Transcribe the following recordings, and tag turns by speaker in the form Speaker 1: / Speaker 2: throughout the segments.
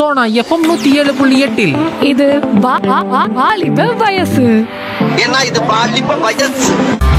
Speaker 1: Sona FM நூத்தி ஏழு புள்ளி எட்டில்
Speaker 2: இது வா- வா- வா- வாலிப வயசு
Speaker 3: ஏன்னா இது பாலிப்ப வயசு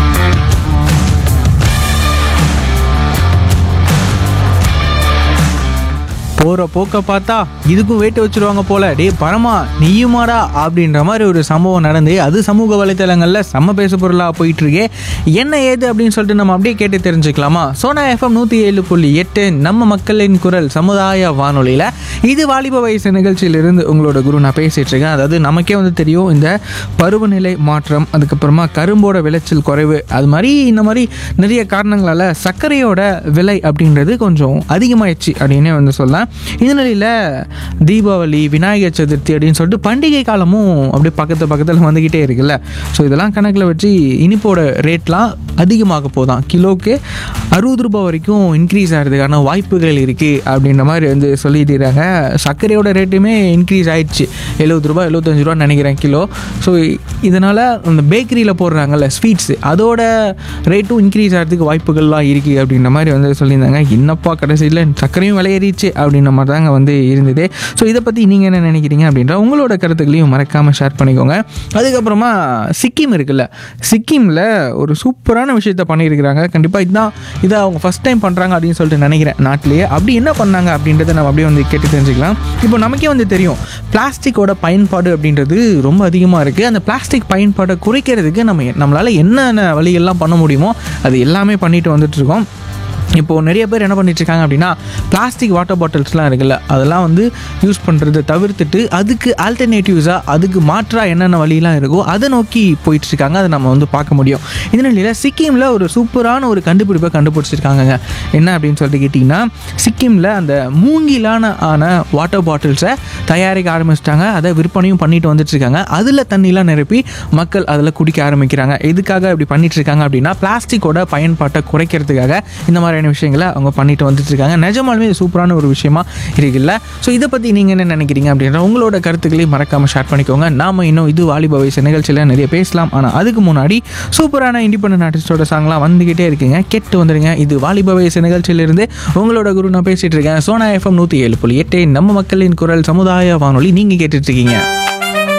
Speaker 4: போகிற போக்க பார்த்தா இதுக்கும் வேட்டு வச்சிருவாங்க போல டேய் பரமா நீயுமாடா அப்படின்ற மாதிரி ஒரு சம்பவம் நடந்து அது சமூக வலைத்தளங்களில் செம்ம பேசு பொருளாக போயிட்டு இருக்கே என்ன ஏது அப்படின்னு சொல்லிட்டு நம்ம அப்படியே கேட்டு தெரிஞ்சுக்கலாமா சோனா எஃப்எம் நூற்றி ஏழு புள்ளி எட்டு நம்ம மக்களின் குரல் சமுதாய வானொலியில் இது வாலிப வயசு நிகழ்ச்சியிலிருந்து உங்களோட குரு நான் பேசிட்டு இருக்கேன் அதாவது நமக்கே வந்து தெரியும் இந்த பருவநிலை மாற்றம் அதுக்கப்புறமா கரும்போட விளைச்சல் குறைவு அது மாதிரி இந்த மாதிரி நிறைய காரணங்களால் சர்க்கரையோட விலை அப்படின்றது கொஞ்சம் அதிகமாயிடுச்சு அப்படின்னே வந்து சொல்லலாம் இந்த நிலையில் தீபாவளி விநாயகர் சதுர்த்தி அப்படின்னு சொல்லிட்டு பண்டிகை காலமும் அப்படியே பக்கத்து பக்கத்தில் வந்துக்கிட்டே இருக்குல்ல ஸோ இதெல்லாம் கணக்கில் வச்சு இனிப்போட ரேட்லாம் அதிகமாக போதான் கிலோக்கு அறுபது ரூபாய் வரைக்கும் இன்க்ரீஸ் ஆகிறதுக்கான வாய்ப்புகள் இருக்குது அப்படின்ற மாதிரி வந்து சொல்லிட்டுறாங்க சர்க்கரையோட ரேட்டுமே இன்க்ரீஸ் ஆயிடுச்சு எழுபது ரூபாய் எழுபத்தஞ்சு ரூபான்னு நினைக்கிறேன் கிலோ ஸோ இதனால் அந்த பேக்கரியில் போடுறாங்கல்ல ஸ்வீட்ஸு அதோட ரேட்டும் இன்க்ரீஸ் ஆகிறதுக்கு வாய்ப்புகள்லாம் இருக்குது அப்படின்ற மாதிரி வந்து சொல்லியிருந்தாங்க என்னப்பா கடைசியில் சர்க்கரையும் விலையேறிச்சு அப்படின்ற மாதிரி தாங்க வந்து இருந்தது ஸோ இதை பற்றி நீங்கள் என்ன நினைக்கிறீங்க அப்படின்ற உங்களோட கருத்துக்களையும் மறக்காமல் ஷேர் பண்ணிக்கோங்க அதுக்கப்புறமா சிக்கிம் இருக்குல்ல சிக்கிமில் ஒரு சூப்பரான விஷயத்த பண்ணியிருக்கிறாங்க கண்டிப்பாக இதுதான் இதை அவங்க ஃபஸ்ட் டைம் பண்ணுறாங்க அப்படின்னு சொல்லிட்டு நினைக்கிறேன் நாட்டிலேயே அப்படி என்ன பண்ணாங்க அப்படின்றத நம்ம அப்படியே வந்து கேட்டு தெரிஞ்சுக்கலாம் இப்போ நமக்கே வந்து தெரியும் பிளாஸ்டிக்கோட பயன்பாடு அப்படின்றது ரொம்ப அதிகமாக இருக்குது அந்த பிளாஸ்டிக் பயன்பாடை குறைக்கிறதுக்கு நம்ம நம்மளால் என்னென்ன வழிகள்லாம் பண்ண முடியுமோ அது எல்லாமே பண்ணிட்டு வந்துட்டுருக்கோம் இப்போது நிறைய பேர் என்ன பண்ணிட்டு இருக்காங்க அப்படின்னா பிளாஸ்டிக் வாட்டர் பாட்டில்ஸ்லாம் இருக்குல்ல அதெல்லாம் வந்து யூஸ் பண்ணுறதை தவிர்த்துட்டு அதுக்கு ஆல்டர்னேட்டிவ்ஸாக அதுக்கு மாற்றாக என்னென்ன வழியெல்லாம் இருக்கோ அதை நோக்கி போயிட்டு இருக்காங்க அதை நம்ம வந்து பார்க்க முடியும் இந்த நிலையில் சிக்கிமில் ஒரு சூப்பரான ஒரு கண்டுபிடிப்பை கண்டுபிடிச்சிருக்காங்கங்க என்ன அப்படின்னு சொல்லிட்டு கேட்டிங்கன்னா சிக்கிமில் அந்த மூங்கிலான ஆன வாட்டர் பாட்டில்ஸை தயாரிக்க ஆரம்பிச்சிட்டாங்க அதை விற்பனையும் பண்ணிட்டு வந்துட்டு இருக்காங்க அதில் தண்ணிலாம் நிரப்பி மக்கள் அதில் குடிக்க ஆரம்பிக்கிறாங்க எதுக்காக இப்படி பண்ணிட்டு இருக்காங்க அப்படின்னா பிளாஸ்டிக்கோட பயன்பாட்டை குறைக்கிறதுக்காக இந்த மாதிரியான விஷயங்களை அவங்க பண்ணிட்டு வந்துட்டு இருக்காங்க நிஜமாலுமே இது சூப்பரான ஒரு விஷயமா இருக்குல்ல ஸோ இதை பற்றி நீங்கள் என்ன நினைக்கிறீங்க அப்படின்ற உங்களோட கருத்துக்களையும் மறக்காமல் ஷேர் பண்ணிக்கோங்க நாம இன்னும் இது வாலிப வயசு நிகழ்ச்சியில் நிறைய பேசலாம் ஆனால் அதுக்கு முன்னாடி சூப்பரான இண்டிபெண்டன்ட் ஆர்டிஸ்டோட சாங்லாம் வந்துக்கிட்டே இருக்குங்க கெட்டு வந்துடுங்க இது வாலிப வயசு நிகழ்ச்சியிலிருந்து உங்களோட குரு நான் பேசிட்டு இருக்கேன் சோனா எஃப்எம் நூற்றி ஏழு புள்ளி எட்டு நம்ம மக்களின் குரல் சமுதாய வானொலி நீங்கள் கேட்டுட்டு இருக்கீங்க